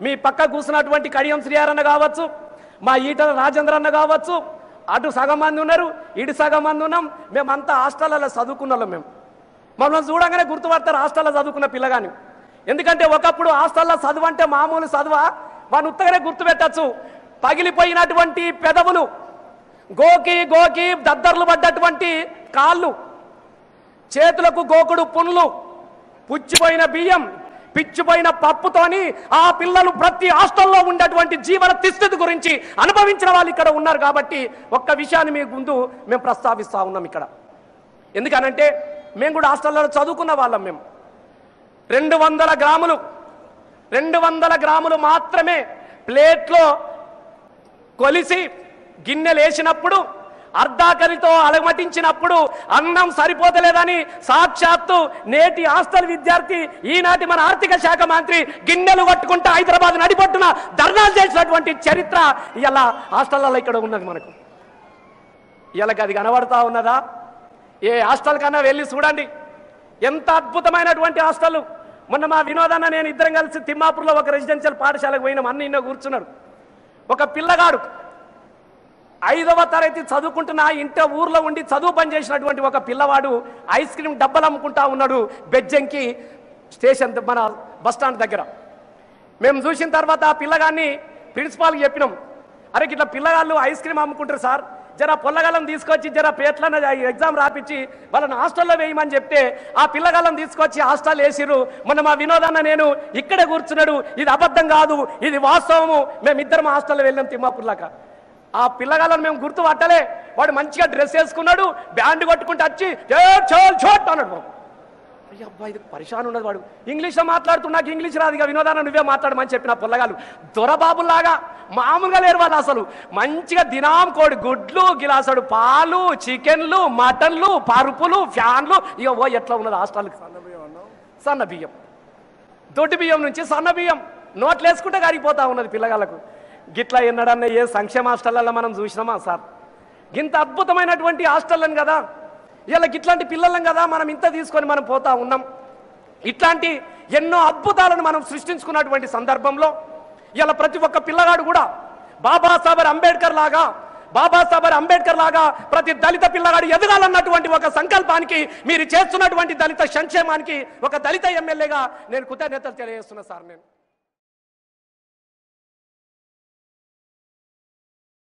మీ పక్క కూర్చున్నటువంటి కడియం శ్రీహారన్న కావచ్చు మా ఈటల రాజేంద్ర అన్న కావచ్చు అటు సగం మంది ఉన్నారు ఇటు సగం మంది ఉన్నాం మేమంతా హాస్టల్లో చదువుకున్న వాళ్ళం మేము మమ్మల్ని చూడంగానే గుర్తుపడతారు హాస్టల్లో చదువుకున్న పిల్లగాని ఎందుకంటే ఒకప్పుడు హాస్టల్లో చదువు అంటే మామూలు చదువా వాడిని ఉత్తగానే గుర్తుపెట్టచ్చు పగిలిపోయినటువంటి పెదవులు గోకి గోకి దద్దర్లు పడ్డటువంటి కాళ్ళు చేతులకు గోకుడు పుండ్లు పుచ్చిపోయిన బియ్యం పిచ్చిపోయిన పప్పుతోని ఆ పిల్లలు ప్రతి హాస్టల్లో ఉండేటువంటి జీవన తిస్థితి గురించి అనుభవించిన వాళ్ళు ఇక్కడ ఉన్నారు కాబట్టి ఒక్క విషయాన్ని మీ ముందు మేము ప్రస్తావిస్తా ఉన్నాం ఇక్కడ ఎందుకనంటే మేము కూడా హాస్టల్లో చదువుకున్న వాళ్ళం మేము రెండు వందల గ్రాములు రెండు వందల గ్రాములు మాత్రమే ప్లేట్లో కొలిసి గిన్నెలు వేసినప్పుడు అర్ధాకరితో అలమటించినప్పుడు అన్నం సరిపోతలేదని సాక్షాత్తు నేటి హాస్టల్ విద్యార్థి ఈనాటి మన ఆర్థిక శాఖ మంత్రి గిన్నెలు కొట్టుకుంటూ హైదరాబాద్ నడిపట్టున ధర్నాలు చేసినటువంటి చరిత్ర ఇలా హాస్టల్లో ఇక్కడ ఉన్నది మనకు ఇలాగ అది కనబడతా ఉన్నదా ఏ హాస్టల్ కన్నా వెళ్ళి చూడండి ఎంత అద్భుతమైనటువంటి హాస్టల్ మొన్న మా వినోదన్న నేను ఇద్దరం కలిసి తిమ్మాపూర్లో ఒక రెసిడెన్షియల్ పాఠశాలకు పోయినాం అన్ని ఇన్న కూర్చున్నారు ఒక పిల్లగాడు ఐదవ తరగతి చదువుకుంటున్న ఇంట ఊర్లో ఉండి చదువు పని చేసినటువంటి ఒక పిల్లవాడు ఐస్ క్రీమ్ డబ్బలు అమ్ముకుంటా ఉన్నాడు బెజ్జంకి స్టేషన్ ద- మన బస్ స్టాండ్ దగ్గర మేము చూసిన తర్వాత ఆ పిల్లగాన్ని ప్రిన్సిపాల్కి చెప్పినాం అరే ఇట్లా పిల్లగాళ్ళు ఐస్ క్రీమ్ అమ్ముకుంటారు సార్ జర పొల్లగాళ్ళని తీసుకొచ్చి జర పేట్లన ఎగ్జామ్ రాపిచ్చి వాళ్ళని హాస్టల్లో వేయమని చెప్తే ఆ పిల్లగాళ్ళని తీసుకొచ్చి హాస్టల్ వేసిర్రు మొన్న మా వినోదన్న నేను ఇక్కడే కూర్చున్నాడు ఇది అబద్ధం కాదు ఇది వాస్తవము మేము ఇద్దరం హాస్టల్లో వెళ్ళాం తిమ్మాపూర్లాక ఆ పిల్లగాళ్ళని మేము గుర్తు పట్టలే వాడు మంచిగా డ్రెస్ వేసుకున్నాడు బ్యాండ్ కొట్టుకుంటూ వచ్చి "ఏ, చోల్ చోట్ అన్నాడు బాబు. అయ్య అబ్బా ఇది పరిశాన్ ఉన్నది వాడు ఇంగ్లీష్లో మాట్లాడుతూ నాకు ఇంగ్లీష్ రాదు ఇక వినోదాన్ని నువ్వే మాట్లాడమని చెప్పిన పొల్లగాలు దొరబాబులాగా మామూలుగా లేరు వాళ్ళు అసలు మంచిగా దినాం కోడి గుడ్లు గిలాసడు పాలు చికెన్లు మటన్లు పరుపులు ఫ్యాన్లు ఇక ఓ ఎట్లా ఉన్నది హాస్టల్కి సన్న బియ్యం దొడ్డి బియ్యం నుంచి సన్న బియ్యం నోట్లు వేసుకుంటే కరిగిపోతా ఉన్నది పిల్లగాళ్ళకు గిట్లా ఎన్నడన్నా ఏ సంక్షేమ హాస్టల్లో మనం చూసినామా సార్ ఇంత అద్భుతమైనటువంటి హాస్టల్ని కదా ఇలా ఇట్లాంటి పిల్లలను కదా మనం ఇంత తీసుకొని మనం పోతా ఉన్నాం ఇట్లాంటి ఎన్నో అద్భుతాలను మనం సృష్టించుకున్నటువంటి సందర్భంలో ఇలా ప్రతి ఒక్క పిల్లగాడు కూడా బాబాసాహెబ్ అంబేద్కర్ లాగా బాబాసాహెబ్ అంబేద్కర్ లాగా ప్రతి దళిత పిల్లగాడు ఎదగాలన్నటువంటి ఒక సంకల్పానికి మీరు చేస్తున్నటువంటి దళిత సంక్షేమానికి ఒక దళిత ఎమ్మెల్యేగా నేను కృతజ్ఞతలు తెలియజేస్తున్నా సార్ నేను